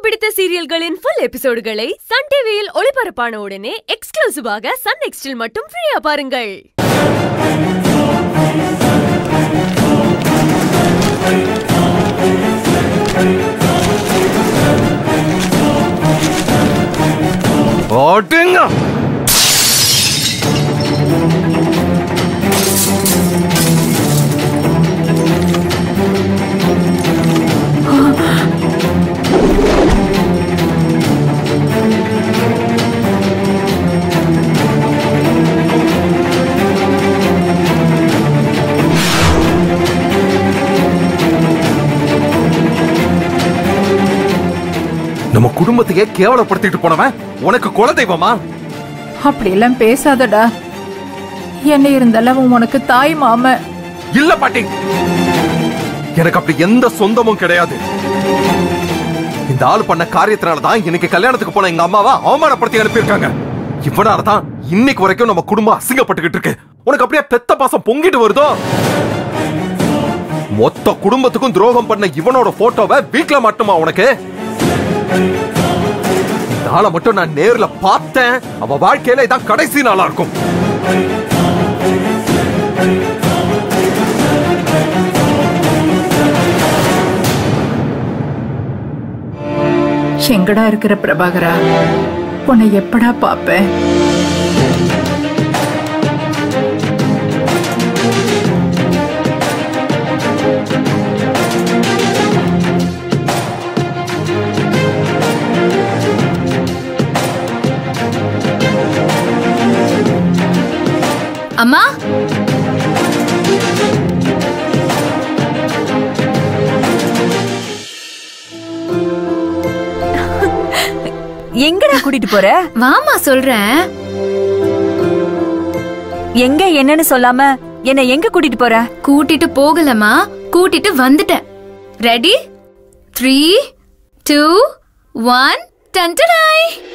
பிடித்த சீரியல்களின் full எபிசோடுகளை Sun டிவியில் ஒளிபரப்பான உடனே எக்ஸ்க்ளூசிவாக சன் நெக்ஸ்டில் மட்டும் ஃப்ரீயா பாருங்கள் ஓட்டுங்க நம்ம குடும்பத்தையே கேவலப்படுத்திட்டு போனவன் உனக்கு குலதெய்வமா அப்படியெல்லாம் பேசாதடா என்ன இருந்தாலும் அவன் உனக்கு தாய் மாம இல்ல பாட்டி எனக்கு அப்படி எந்த சொந்தமும் கிடையாது இந்த ஆள் பண்ண காரியத்தினால தான் இன்னைக்கு கல்யாணத்துக்கு போன எங்க அம்மாவை அவமானப்படுத்தி அனுப்பியிருக்காங்க இவனால தான் இன்னைக்கு வரைக்கும் நம்ம குடும்பம் அசிங்கப்பட்டுக்கிட்டு இருக்கு உனக்கு அப்படியே பெத்த பாசம் பொங்கிட்டு வருதோ மொத்த குடும்பத்துக்கும் துரோகம் பண்ண இவனோட போட்டோவை வீட்ல மாட்டுமா உனக்கு இந்த ஆளை மட்டும் நான் நேர்ல பார்த்தேன் அவ வாழ்க்கையில இதான் கடைசி நாளா இருக்கும் எங்கடா இருக்கிற பிரபாகரா உன்னை எப்படா பாப்பேன் அம்மா எங்கடா கூட்டிட்டு போற வாமா சொல்றேன் எங்க என்னன்னு சொல்லாம என்ன எங்க கூட்டிட்டு போற கூட்டிட்டு போகலமா கூட்டிட்டு வந்துட்டேன் ரெடி த்ரீ டூ ஒன் டன்டடாய்